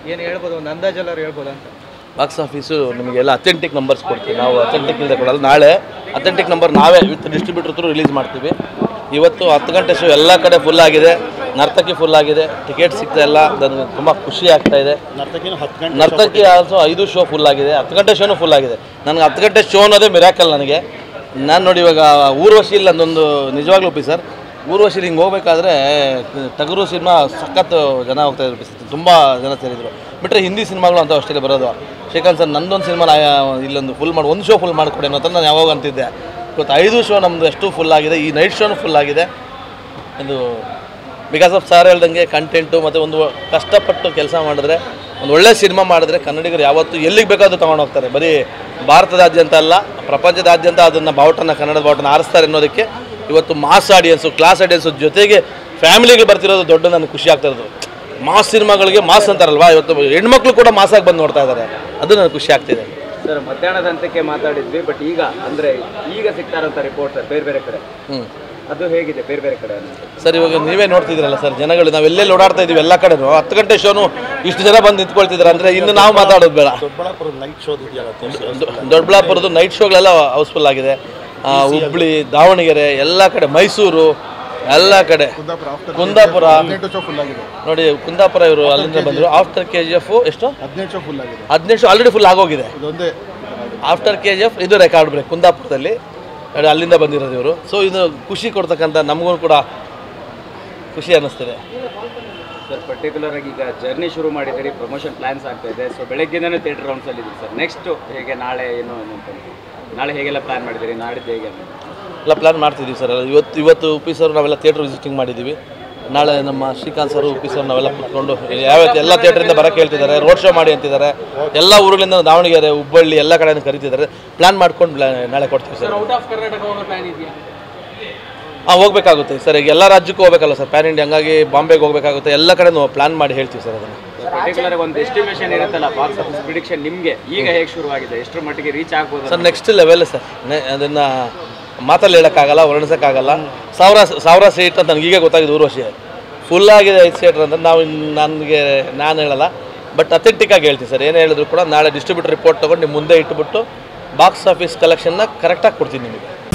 ಏನು ಹೇಳ್ಬೋದು ಒಂದು ಅಂದಾಜೆಲ್ಲರೂ ಹೇಳ್ಬೋದು ಅಂತ ಬಾಕ್ಸ್ ಆಫೀಸು ನಿಮಗೆಲ್ಲ ಅಥೆಂಟಿಕ್ ನಂಬರ್ಸ್ ಕೊಡ್ತೀವಿ ನಾವು ಅಥೆಂಟಿಕ್ ಇಲ್ಲದೆ ಕೊಡಲ್ಲ ನಾಳೆ ಅಥೆಂಟಿಕ್ ನಂಬರ್ ನಾವೇ ವಿತ್ ಡಿಸ್ಟ್ರಿಬ್ಯೂಟರ್ ಥ್ರೂ ರಿಲೀಸ್ ಮಾಡ್ತೀವಿ ಇವತ್ತು ಹತ್ತು ಗಂಟೆ ಶೋ ಎಲ್ಲ ಕಡೆ ಫುಲ್ ಆಗಿದೆ ನರ್ತಕಿ ಫುಲ್ ಆಗಿದೆ ಟಿಕೆಟ್ ಸಿಗ್ತಾ ಇಲ್ಲ ನನಗೆ ತುಂಬ ಖುಷಿ ಆಗ್ತಾ ಇದೆ ನರ್ತಕಿನೂ ಹತ್ತು ಗಂಟೆ ನರ್ತಕಿ ಆಲ್ಸೋ ಐದು ಶೋ ಫುಲ್ ಆಗಿದೆ ಹತ್ತು ಗಂಟೆ ಶೋನು ಫುಲ್ ಆಗಿದೆ ನನಗೆ ಹತ್ತು ಗಂಟೆ ಶೋ ಅನ್ನೋದೇ ಮಿರಾಕಲ್ ನನಗೆ ನಾನು ನೋಡಿ ಇವಾಗ ಊರ್ವಶಿಲ್ ನಂದೊಂದು ನಿಜವಾಗ್ಲೂ ಒಪ್ಪಿ ಸರ್ ಊರ್ವಶಿಲ್ ಹಿಂಗೆ ಹೋಗ್ಬೇಕಾದ್ರೆ ಟಗರು ಸಿನಿಮಾ ಸಖತ್ ಜನ ಹೋಗ್ತಾ ಇದ್ರು ಬಿಸಿ ತುಂಬ ಜನ ಸೇರಿದ್ರು ಬಿಟ್ಟರೆ ಹಿಂದಿ ಸಿನಿಮಾಗಳು ಅಂತ ಅಷ್ಟೇ ಬರೋದು ಶ್ರೀಕಾಂತ್ ಸರ್ ನಂದೊಂದು ಸಿನಿಮಾ ಇಲ್ಲೊಂದು ಫುಲ್ ಮಾಡಿ ಒಂದು ಶೋ ಫುಲ್ ಮಾಡಿಕೊಡಿ ಅನ್ನೋ ಥರ ನಾನು ಯಾವಾಗ ಅಂತಿದ್ದೆ ಇವತ್ತು ಐದು ಶೋ ನಮ್ಮದು ಎಷ್ಟು ಫುಲ್ ಆಗಿದೆ ಈ ನೈಟ್ ಶೋನು ಫುಲ್ ಆಗಿದೆ ಇದು ಬಿಕಾಸ್ ಆಫ್ ಸಾರ್ ಹೇಳ್ದಂಗೆ ಕಂಟೆಂಟು ಮತ್ತು ಒಂದು ಕಷ್ಟಪಟ್ಟು ಕೆಲಸ ಮಾಡಿದ್ರೆ ಒಂದು ಒಳ್ಳೆ ಸಿನಿಮಾ ಮಾಡಿದ್ರೆ ಕನ್ನಡಿಗರು ಯಾವತ್ತೂ ಎಲ್ಲಿಗೆ ಬೇಕಾದ್ರೂ ತೊಗೊಂಡು ಹೋಗ್ತಾರೆ ಬರೀ ಭಾರತದಾದ್ಯಂತ ಅಲ್ಲ ಪ್ರಪಂಚದಾದ್ಯಂತ ಅದನ್ನು ಬಾವುಟನ ಕನ್ನಡದ ಬಾವುಟನ ಆರಿಸ್ತಾರೆ ಅನ್ನೋದಕ್ಕೆ ಇವತ್ತು ಮಾಸ್ ಆಡಿಯನ್ಸು ಕ್ಲಾಸ್ ಆಡಿಯನ್ಸು ಜೊತೆಗೆ ಫ್ಯಾಮಿಲಿಗೆ ಬರ್ತಿರೋದು ದೊಡ್ಡ ನನಗೆ ಖುಷಿ ಆಗ್ತಾ ಇರೋದು ಮಾಸ್ ಸಿನಿಮಾಗಳಿಗೆ ಮಾಸ್ ಅಂತಾರಲ್ವಾ ಇವತ್ತು ಹೆಣ್ಮಕ್ಳು ಕೂಡ ಮಾಸಾಗಿ ಬಂದು ನೋಡ್ತಾ ಇದ್ದಾರೆ ಅದು ನನಗೆ ಖುಷಿ ಆಗ್ತಿದೆ ಸರ್ ಮಧ್ಯಾಹ್ನದ ಹಂತಕ್ಕೆ ಮಾತಾಡಿದ್ವಿ ಬಟ್ ಈಗ ಅಂದ್ರೆ ಈಗ ಸಿಗ್ತಾರಂತ ರಿಪೋರ್ಟ್ ಸರ್ ಬೇರೆ ಬೇರೆ ಕಡೆ ಹ್ಞೂ ಅದು ಹೇಗಿದೆ ಬೇರೆ ಬೇರೆ ಕಡೆ ಅನ್ನೋದು ಸರ್ ಇವಾಗ ನೀವೇ ನೋಡ್ತಿದ್ದೀರಲ್ಲ ಸರ್ ಜನಗಳು ನಾವು ಎಲ್ಲೆಲ್ಲಿ ಓಡಾಡ್ತಾ ಇದೀವಿ ಎಲ್ಲ ಕಡೆನೂ ಹತ್ತು ಗಂಟೆ ಶೋನು ಇಷ್ಟು ಜನ ಬಂದು ನಿಂತ್ಕೊಳ್ತಿದ್ದಾರೆ ಅಂದರೆ ಇನ್ನು ನಾವು ಮಾತಾಡೋದು ಬೇಡ ದೊಡ್ಡಬಳ್ಳಾಪುರ ನೈಟ್ ಶೋ ಇದೆಯಲ್ಲ ತೋರಿಸಿ ದೊ- ದೊಡ್ಡಬಳ್ಳಾಪುರದ ನೈಟ್ ಶೋಗಳೆಲ್ಲ ಹೌಸ್ಫುಲ್ ಆಗಿದೆ ಆ, ಹುಬ್ಳಿ ದಾವಣಗೆರೆ ಎಲ್ಲ ಕಡೆ ಮೈಸೂರು ಎಲ್ಲ ಕಡೆ ಕುಂದಾಪುರ ನೋಡಿ ಕುಂದಾಪುರ ಇವರು ಅಲ್ಲಿಂದ ಬಂದರು ಆಫ್ಟರ್ ಕೆ ಜಿ ಎಫ್ ಎಷ್ಟು ಹದಿನೆಂಟು ಶೋ ಫುಲ್ ಆಗಿದೆ ಹದಿನೆಂಟು ಆಲ್ರೆಡಿ ಫುಲ್ ಆಗೋಗಿದೆ ಇದೊಂದೇ ಆಫ್ಟರ್ ಕೆ ಜಿ ಎಫ್ ಇದು ರೆಕಾರ್ಡ್ ಬ್ರೇಕ್ ಕುಂದಾಪುರದಲ್ಲಿ ನೋಡಿ, ಅಲ್ಲಿಂದ ಬಂದಿರೋದು ಇವರು ಸೊ ಇದು ಖುಷಿ ಕೊಡ್ತಕ್ಕಂಥ ನಮಗೂ ಕೂಡ ಖುಷಿ ಅನ್ನಿಸ್ತಿದೆ ಸರ್ ಪರ್ಟಿಕ್ಯುಲರ್ ಆಗಿ ಈಗ ಜರ್ನಿ ಶುರು ಮಾಡಿದ್ದೀರಿ ಪ್ರಮೋಷನ್ ಪ್ಲಾನ್ಸ್ ಆಗ್ತಾ ಇದೆ ಸೊ ಬೆಳಗ್ಗೆನೇ ಥಿಯೇಟರ್ ರೌಂಡ್ಸ್ ಅಲ್ಲಿ ಇದೆ ಸರ್ ನೆಕ್ಸ್ಟ್ ಹೇಗೆ ನಾಳೆ ಏನು ಅಂತ ನಾಳೆ ಹೇಗೆಲ್ಲ ಪ್ಲಾನ್ ಮಾಡಿದ್ದೀರಿ ನಾಡಿದ್ದು ಹೇಗೆ ಅಂತ ಎಲ್ಲ ಪ್ಲ್ಯಾನ್ ಮಾಡ್ತಿದ್ದೀವಿ ಸರ್ ಇವತ್ತು ಇವತ್ತು ಉಪ್ಪಿ ಸರ್ ನಾವೆಲ್ಲ ಥಿಯೇಟ್ರ್ ವಿಸಿಟಿಂಗ್ ಮಾಡಿದ್ದೀವಿ ನಾಳೆ ನಮ್ಮ ಶ್ರೀಕಾಂತ್ ಸರ್ ಉಪ್ಪಿ ಸರ್ ನಾವೆಲ್ಲ ಕುತ್ಕೊಂಡು ಯಾವ ಎಲ್ಲ ಥಿಯೇಟ್ರಿಂದ ಬರೋಕ್ಕೆ ಹೇಳ್ತಿದ್ದಾರೆ ರೋಡ್ ಶೋ ಮಾಡಿ ಅಂತಿದ್ದಾರೆ ಎಲ್ಲ ಊರುಗಳಿಂದ ದಾವಣಗೆರೆ ಹುಬ್ಬಳ್ಳಿ ಎಲ್ಲ ಕಡೆಯಿಂದ ಕರಿತಿದ್ದಾರೆ ಪ್ಲ್ಯಾನ್ ಮಾಡ್ಕೊಂಡು ನಾಳೆ ಕೊಡ್ತೀವಿ ಸರ್ ಔಟ್ ಆಫ್ ಕರ್ನಾಟಕ ಹೋಗೋ ಪ್ಲಾನ್ ಇದೆಯಾ ಹಾಂ ಹೋಗ್ಬೇಕಾಗುತ್ತೆ ಸರ್ ಈಗ ಎಲ್ಲ ರಾಜ್ಯಕ್ಕೂ ಹೋಗ್ಬೇಕಲ್ಲ ಸರ್ ಪ್ಯಾನ್ ಇಂಡಿಯಾ ಹಂಗಾಗಿ ಬಾಂಬೆಗೆ ಹೋಗ್ಬೇಕಾಗುತ್ತೆ ಎಲ್ಲ ಕಡೆನೂ ಪ್ಲ್ಯಾನ್ ಮಾಡಿ ಹೇಳ್ತೀವಿ ಸರ್ ಅದನ್ನು ಪರ್ಟಿಕ್ಯುಲರ್ ಒಂದು ಎಸ್ಟಿಮೇಷನ್ ಇರುತ್ತಲ್ಲ ಬಾಕ್ಸ್ ಆಫೀಸ್ ಪ್ರಿಡಿಕ್ಷನ್ ನಿಮಗೆ ಈಗ ಹೇಗೆ ಶುರುವಾಗಿದೆ ಎಷ್ಟರ ಮಟ್ಟಿಗೆ ರೀಚ್ ಆಗ್ಬೋದು ಸರ್ ನೆಕ್ಸ್ಟ್ ಲೆವೆಲ್ ಸರ್ ಅದನ್ನು ಮಾತಲ್ಲಿ ಹೇಳೋಕ್ಕಾಗಲ್ಲ ವರ್ಣಿಸೋಕ್ಕಾಗಲ್ಲ ಸಾವಿರ ಸಾವಿರ ಸೀಟ್ ಅಂತ ನನಗೀಗ ಗೊತ್ತಾಗಿದೆ ಊರ್ವಶಿ ಫುಲ್ ಆಗಿದೆ ಐದು ಸೀಟ್ರ್ ಅಂತ ನಾವು ಇನ್ನು ನನಗೆ ನಾನು ಹೇಳಲ್ಲ ಬಟ್ ಅಥೆಂಟಿಕ್ಕಾಗಿ ಹೇಳ್ತೀನಿ ಸರ್ ಏನು ಹೇಳಿದ್ರು ಕೂಡ ನಾಳೆ ಡಿಸ್ಟ್ರಿಬ್ಯೂಟರ್ ರಿಪೋರ್ಟ್ ತೊಗೊಂಡು ನಿಮ್ಮ ಮುಂದೆ ಇಟ್ಬಿಟ್ಟು ಬಾಕ್ಸ್ ಆಫೀಸ್ ಕಲೆಕ್ಷನ್ನ ಕರೆಕ್ಟಾಗಿ ಕೊಡ್ತೀನಿ ನಿಮಗೆ